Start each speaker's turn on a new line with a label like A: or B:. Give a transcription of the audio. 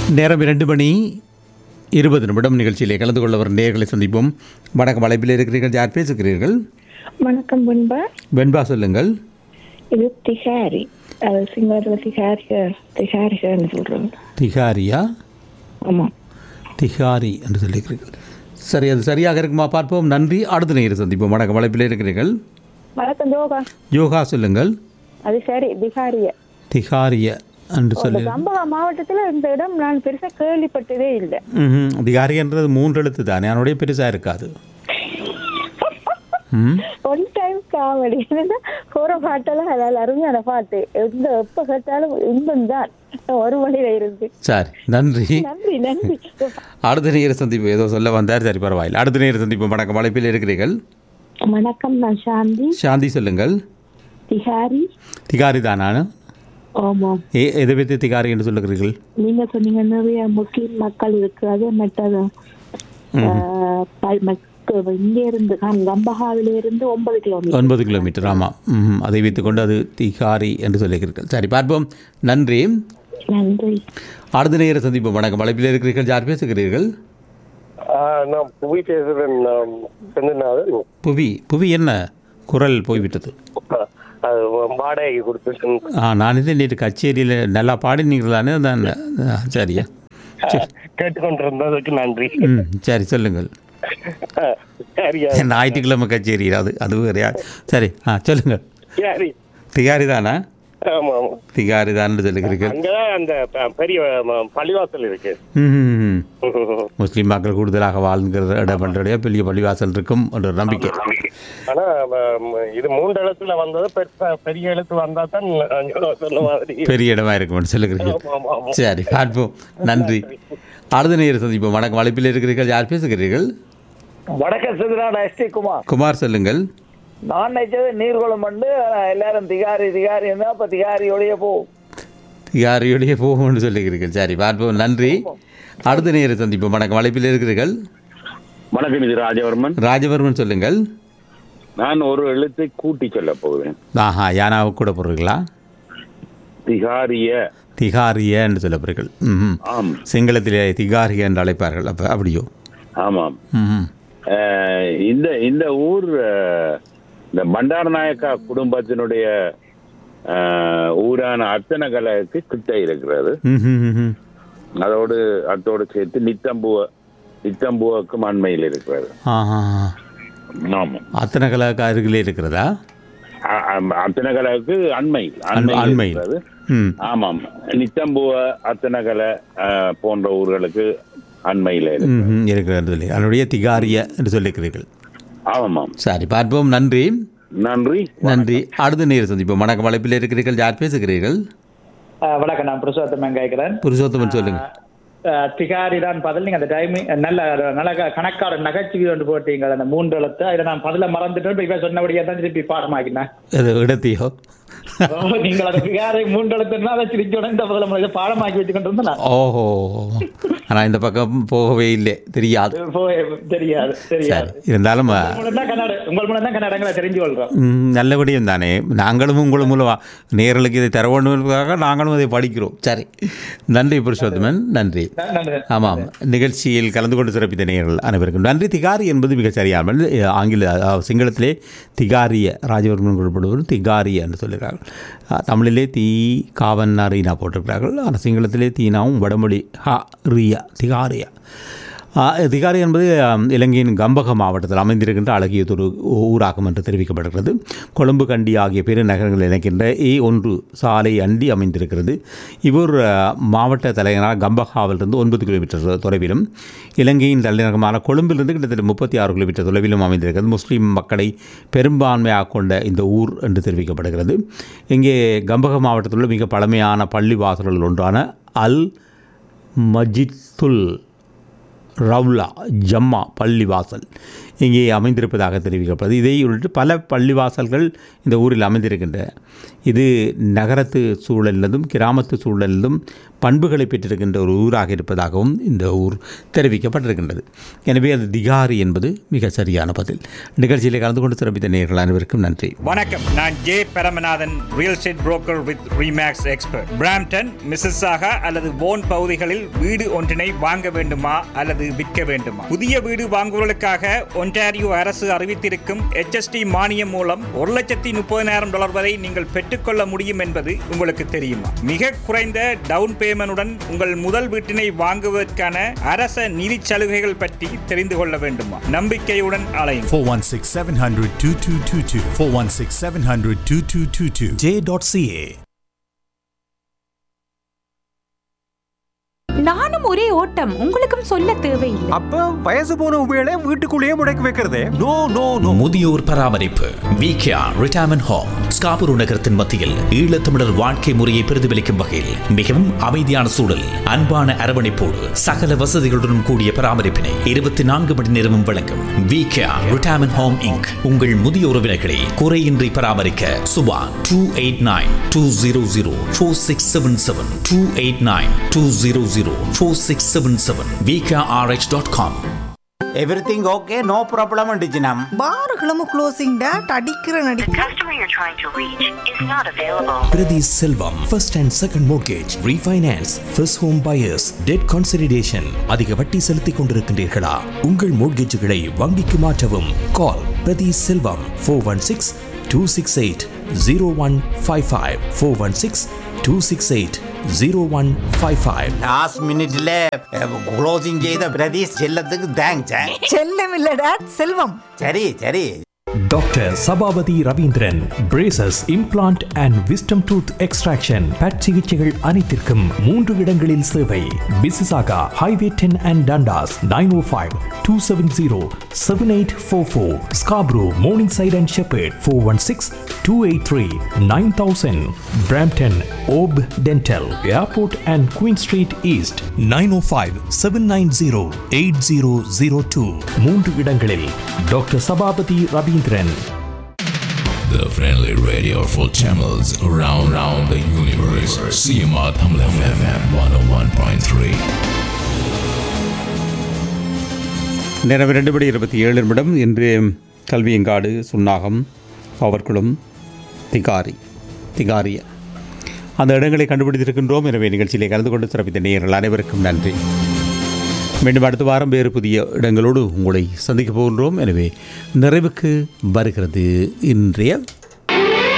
A: நேரம் இரண்டு மணி இருபது நிமிடம் நிகழ்ச்சியிலே கலந்து கொள்ள வரும் நேர்களை சந்திப்போம் வணக்கம் அழைப்பில் இருக்கிறீர்கள் யார் பேசுகிறீர்கள்
B: வணக்கம் முன்பா
A: வெண்பா சொல்லுங்கள்
B: இது திகாரி அது சிங்களத்தில் திகாரிக திகாரிகன்னு சொல்கிறாங்க
A: திகாரியா
B: ஆமாம்
A: திகாரி என்று சொல்லியிருக்கிறீர்கள் சரி அது சரியாக இருக்குமா பார்ப்போம் நன்றி அடுத்த நேரம் சந்திப்போம் வணக்கம் அழைப்பில் இருக்கிறீர்கள்
B: வணக்கம் யோகா
A: யோகா சொல்லுங்கள்
B: அது சரி திகாரிய
A: திகாரிய என்று
B: இந்த
A: சொல்லி
B: கம்பகா மாவட்டத்தில் இந்த இடம் நான் பெருசாக கேள்விப்பட்டதே இல்லை
A: ம்ஹும். திகாரின்றது மூன்று எழுத்து தானே அதனுடைய பெருசாக இருக்காது ம்
B: ஒன் டைம் காமெடி போகிற பாட்டெல்லாம் அதாவது அருமையான பாட்டு எந்த எப்போ கேட்டாலும் இன்பம் தான் ஒரு வழியில இருந்து
A: சரி நன்றி
B: நன்றி நன்றி
A: அடுத்த நேர சந்திப்பு ஏதோ சொல்ல வந்தார் சரி பரவாயில்லை அடுத்த நேர சந்திப்பு வணக்கம் அழைப்பில் இருக்கிறீர்கள்
B: வணக்கம் நான் சாந்தி
A: சாந்தி சொல்லுங்கள்
B: திகாரி
A: திகாரி தானானு
B: ஆமாம்
A: ஏ எதை பற்றி திகாரி என்று சொல்லுகிறீர்கள்
B: நீங்க சொன்னீங்க நிறைய முஸ்லீம் மக்கள் இருக்கு அது மற்றது ஆஹ், பல் மக்க- இங்க இருந்து கம்- கம்பஹாவில இருந்து ஒன்பது கிலோமீட்டர்
A: ஒன்பது கிலோமீட்டர் ஆமாம் ம் அதை வைத்துக்கொண்டு அது திகாரி என்று சொல்லுகிறீர்கள் சரி பார்ப்போம் நன்றி
B: நன்றி
A: அடுத்த நேர சந்திப்பு வணக்கம் அழைப்பில் இருக்கிறீர்கள் யார் பேசுகிறீர்கள்
C: ஆ, நான் புவி பேசுறேன் நான் செந்தில்நாதன்
A: புவி புவி என்ன குரல் போய்விட்டது
C: ஆ, அது வாடகைக்கு கொடுத்துட்டேன்
A: ஆ நான் இதே நேற்று கச்சேரியில் நல்லா பாடினீங்களானே தான் ஆ, சரியா
C: கேட்டுக்கொண்டிருந்ததுக்கு நன்றி
A: ம் சரி சொல்லுங்கள்
C: ஆ, சரியா
A: ஞாயிற்றுக்கிழமை கச்சேரி அது அது வேறையா சரி ஆ சொல்லுங்கள்
C: சரி
A: திகாரி தானா
C: ஆமா ஆமா
A: திகாரி தான் சொல்லுகிறீர்கள்
C: அங்கதான் அந்த ப- பெரிய ம- பள்ளிவாசல் இருக்கு
A: ம் முஸ்லீம் மக்கள் கூடுதலாக வாழ்கிற இடம் பண்ணுறடைய பெரிய பள்ளிவாசல் இருக்கும் என்ற ஒரு நம்பிக்கை
C: ஆனா ம- இது மூன்று எழுத்துல வந்தது பெருசா பெரிய எழுத்து வந்தா தான் சொன்ன மாதிரி
A: பெரிய இடமா இருக்கும்னு சொல்லுகிறீர்கள்
C: ஆமா, ஆமா, ஆமா.
A: சரி பார்ப்போம் நன்றி அடுத்த நேரம் சந்திப்போம் வணக்கம் அழைப்பில் இருக்கிறீர்கள் யார் பேசுகிறீர்கள்
D: வடக்கு சிதறான எஸ்டி குமார்
A: குமார் சொல்லுங்கள்
D: நான் நினைச்சது நீர்குளம் வந்து எல்லாரும் திகாரி திகாரி அப்ப திகாரி ஒளிய போகும்
A: திகாரியோடைய போகும்னு சொல்லுகிறீர்கள் சரி பார்ப்போம் நன்றி அடுத்த நேரம் சந்திப்போம் வணக்கம் அழைப்பில் இருக்கிறீர்கள்
E: வணக்கம் இது ராஜவர்மன்
A: ராஜவர்மன் சொல்லுங்கள்
E: நான் ஒரு எழுத்தை கூட்டி சொல்ல போகிறேன்
A: ஆஹா யானாவை கூட போடுறீங்களா
E: திகாரிய
A: திகாரிய என்று சொல்லப்படுறீர்கள் ம்
E: ஆம்
A: சிங்களத்திலே திகாரிய என்று அழைப்பார்கள் அப்போ அப்படியோ
E: ஆமாம்
A: ம்
E: அஹ், இந்த இந்த ஊர் அஹ், இந்த பண்டார நாயக்கா குடும்பத்தினுடைய அஹ், ஊரான அர்த்தனகலைக்கு கிட்ட இருக்கிறது
A: ம்
E: அதோடு அதோடு சேர்த்து நித்தம்புவ நித்தம்புவக்கும் அண்மையில் இருக்கிறது
A: ஆஹா
E: ஆமாம்
A: அத்தனை கலாக்கு அருகிலே இருக்கிறதா
E: அ- அ- அர்த்தனகலைக்கு அண்மை
A: அண்மையில்.
E: அண்மையில் இருக்கிறது
A: ம்
E: ஆமாம் நித்தம்புவ அத்தனகலை அஹ், போன்ற ஊர்களுக்கு அண்மையில் இருக்கு
A: ம் இருக்கிறது சொல்லி அதனுடைய திகாரிய என்று சொல்லியிருக்கிறீர்கள்
E: ஆமாம்
A: சரி பார்ப்போம் நன்றி
E: நன்றி
A: நன்றி அடுத்த நேரம் சந்திப்போம் வணக்கம் அழைப்பில் இருக்கிறீர்கள் யார் பேசுகிறீர்கள்
D: வணக்கம் நான் புருஷோத்தமன் கேட்கிறேன்
A: புருஷோத்தமன் சொல்லுங்க
D: திகாரி தான் பதில் நீங்க அந்த டைமிங் நல்ல நல்ல க- கணக்கார நகைச்சுவை ஒன்று போட்டீங்க அந்த மூன்று எழுத்து அதில் நான் பதில மறந்துட்டேன் இப்ப இவன் சொன்னபடியே தான் திருப்பி பாடமாக்கினேன்
A: அது இடத்தையோ
D: ஓ, நீங்கள் அந்த திகாரி மூன்று எழுத்துனா அதை சிரிச்சோட இந்த பதில முறை பாடமாக்கி வச்சுக்கிட்டு இருந்தேன் நான்.
A: ஓஹோ ஆனால் இந்த பக்கம் போகவே இல்லை தெரியாது
D: அது போய் தெரியாது தெரியாது
A: சரி இருந்தாலும் அஹ்,
D: உங்கள் மூலம் தான் கன்னட உங்கள் மூலம் தான் கன்னடங்களை தெரிஞ்சு கொள்றோம்
A: ம், நல்ல விடயம் தானே நாங்களும் உங்கள் மூலமா நேர்களுக்கு இதை தர வேண்டும் என்பதற்காக நாங்களும் அதை படிக்கிறோம் சரி நன்றி புருஷோத்தமன் நன்றி
D: நன்றி
A: ஆமாம் நிகழ்ச்சியில் கலந்து கொண்டு சிறப்பித்த நேயர்கள் அனைவருக்கும் நன்றி திகாரி என்பது மிகச் சரியாமல் அஹ், ஆங்கில அஹ், சிங்களத்திலே திகாரிய ராஜவர்மன் குறிப்பிடுவது திகாரிய என்று சொல்கிறார்கள் அஹ், தமிழிலே தீ காவன் ரீனா போட்டிருக்கிறார்கள் ஆனால் சிங்களத்திலே தீனாவும் வடமொழி ஹ ரியா திகாரியா அஹ், திகாரி என்பது அஹ், இலங்கையின் கம்பக மாவட்டத்தில் அமைந்திருக்கின்ற அழகியதொரு ஊராகும் என்று தெரிவிக்கப்படுகிறது கொழும்பு கண்டி ஆகிய பெருநகரங்கள் இணைக்கின்ற ஏ ஒன்று சாலை அண்டி அமைந்திருக்கிறது இவ்வூர் அஹ், மாவட்ட தலைநகரான கம்பகாவிலிருந்து ஒன்பது கிலோமீட்டர் தொலைவிலும் இலங்கையின் தலைநகரமான கொழும்பிலிருந்து கிட்டத்தட்ட முப்பத்தி ஆறு கிலோமீட்டர் தொலைவிலும் அமைந்திருக்கிறது முஸ்லீம் மக்களை பெரும்பான்மையாக கொண்ட இந்த ஊர் என்று தெரிவிக்கப்படுகிறது இங்கே கம்பக மாவட்டத்தில் உள்ள மிக பழமையான பள்ளி வாசல்கள் ஒன்றான அல் மஜித்துல் ரவுலா ஜம்மா பள்ளிவாசல் இங்கே அமைந்திருப்பதாக தெரிவிக்கப்படுது இதை உள்ளிட்டு பல பள்ளிவாசல்கள் இந்த ஊரில் அமைந்திருக்கின்றன இது நகரத்து சூழலிலும் கிராமத்து சூழலிலும் பண்புகளை பெற்றிருக்கின்ற ஒரு ஊராக இருப்பதாகவும் இந்த ஊர் தெரிவிக்கப்பட்டிருக்கின்றது எனவே அது திகாரி என்பது மிக சரியான பதில் நிகழ்ச்சியில் கலந்து கொண்டு சிறப்பித்த நேர்கள் அனைவருக்கும் நன்றி
F: வணக்கம் நான் J Paramanathan real estate broker with REMAX expert Brampton Mississauga அல்லது போன் பகுதிகளில் வீடு ஒன்றினை வாங்க வேண்டுமா அல்லது விற்க வேண்டுமா புதிய வீடு வாங்குவதற்காக ஒன்டாரியோ அரசு அறிவித்திருக்கும் HST மானியம் மூலம் ஒரு லட்சத்தி முப்பதினாயிரம் டாலர் வரை நீங்கள் பெற்றுக்கொள்ள முடியும் என்பது உங்களுக்கு தெரியுமா மிக குறைந்த டவுன் பேமெண்டுடன் உங்கள் முதல் வீட்டினை வாங்குவதற்கான அரச நிதி சலுகைகள் பற்றி தெரிந்து கொள்ள வேண்டுமா நம்பிக்கையுடன் அலையும்
G: 416 700 2222. 416 700 2222. J.ca.
H: நானும் ஒரே ஓட்டம் உங்களுக்கும் சொல்ல தேவையில்லை
I: அப்ப வயசு போன உபயோக வீட்டுக்குள்ளேயே முடக்கி வைக்கிறதே நோ நோ நோ
J: முதியோர் பராமரிப்பு விகேஆர் ரிட்டையர்மெண்ட் ஹோம் ஸ்காபுரு நகரத்தின் மத்தியில் ஈழத்தமிழர் வாழ்க்கை முறையை பிரதிபலிக்கும் வகையில் மிகவும் அமைதியான சூழல் அன்பான அரவணைப்போடு சகல வசதிகளுடன் கூடிய பராமரிப்பினை இருபத்தி நான்கு மணி நேரமும் வழங்கும் விகேஆர் ரிட்டையர்மெண்ட் ஹோம் இங்க் உங்கள் முதிய உறவினர்களை குறையின்றி பராமரிக்க Subha two eight nine two zero zero four six seven seven two eight nine two zero zero four six seven seven VKRH dot com
K: everything okay no problem டிஜினம்
L: பாருகளும் closing date அடிக்கிற நடி
J: Priti Selvam, first and second mortgage, refinance, first home buyers, debt consolidation. அதிக வட்டி செலுத்திக் கொண்டிருக்கின்றீர்களா உங்கள் மோட்கேஜுகளை வங்கிக்கு மாற்றவும் கால் பிரதி Selvam four one six two six eight zero one five five four one six two six eight zero one five five
K: last மினிட்ல closing செய்த பிரதீஷ் செல்லத்துக்கு தேங்க்ஸ்
L: செல்லம் இல்ல டேட் செல்வம்
K: சரி சரி
M: doctor Sabapathy Ravindran braces implant and wisdom tooth extraction பட் சிகிச்சைகள் அனைத்திற்கும் மூன்று இடங்களில் சேவை Mississauga highway ten and Dundas nine O five two seven zero seven eight four four Scarborough Morningside and Sheppard four one six two eight three nine thousand Brampton ஓப் dental Airport and Queen Street east nine O five seven nine zero eight zero zero two மூன்று இடங்களில் doctor Sabapathy Ravindran
G: The friendly radio for channels around, around the universe. CMR Tamil FM 101.3.
A: நேரம் இரண்டு மணி இருபத்தி ஏழு நிமிடம் இன்று கல்வியங்காடு சுன்னாகம் பவர்குளம் திகாரி திகாரிய அந்த இடங்களை கண்டுபிடித்திருக்கின்றோம் எனவே நிகழ்ச்சியிலே கலந்து கொண்டு சிறப்பித்த நேயர்கள் அனைவருக்கும் நன்றி மீண்டும் அடுத்த வாரம் வேறு புதிய இடங்களோடு உங்களை சந்திக்கப் போகின்றோம் எனவே நிறைவுக்கு வருகிறது இன்றைய